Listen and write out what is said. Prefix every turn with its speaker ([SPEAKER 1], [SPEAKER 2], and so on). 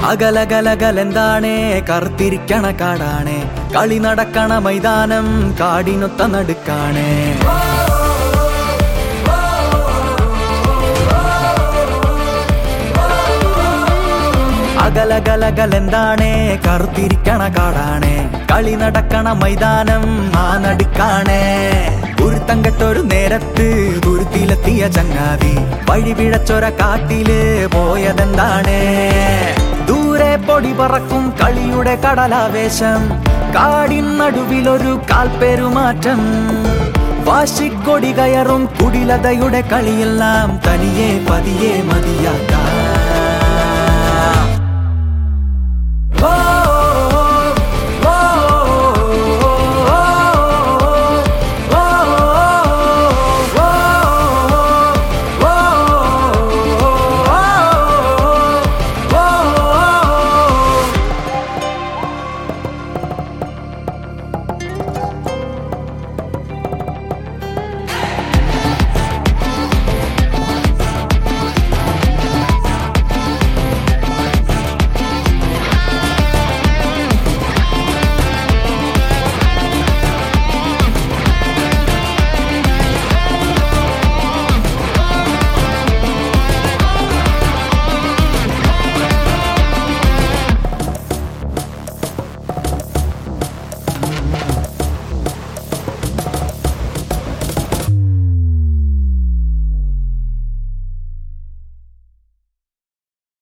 [SPEAKER 1] അകലകലകലെന്താണേ കറുത്തിരിക്കണ കാടാണേ കളി നടക്കണ മൈതാനം കാടിനൊത്ത നടുക്കാണേ അകലകലകലെന്താണേ കറുത്തിരിക്കണ കാടാണേ കളി നടക്കണ മൈതാനം ആ നടുക്കാണേ ഗുരുത്തം കെട്ടൊരു നേരത്ത് ഗുരുത്തിലെത്തിയ ചങ്ങാതി വഴി പിഴച്ചൊര കാട്ടില് പോയതെന്താണേ ദൂരെ പൊടി പറക്കും കളിയുടെ കടലാവേശം കാടിൻ നടുവിലൊരു കാൽപ്പെരുമാറ്റം വാശിക്കൊടി കയറും കുടിലതയുടെ കളിയെല്ലാം തനിയെ പതിയെ മതിയാക്കാം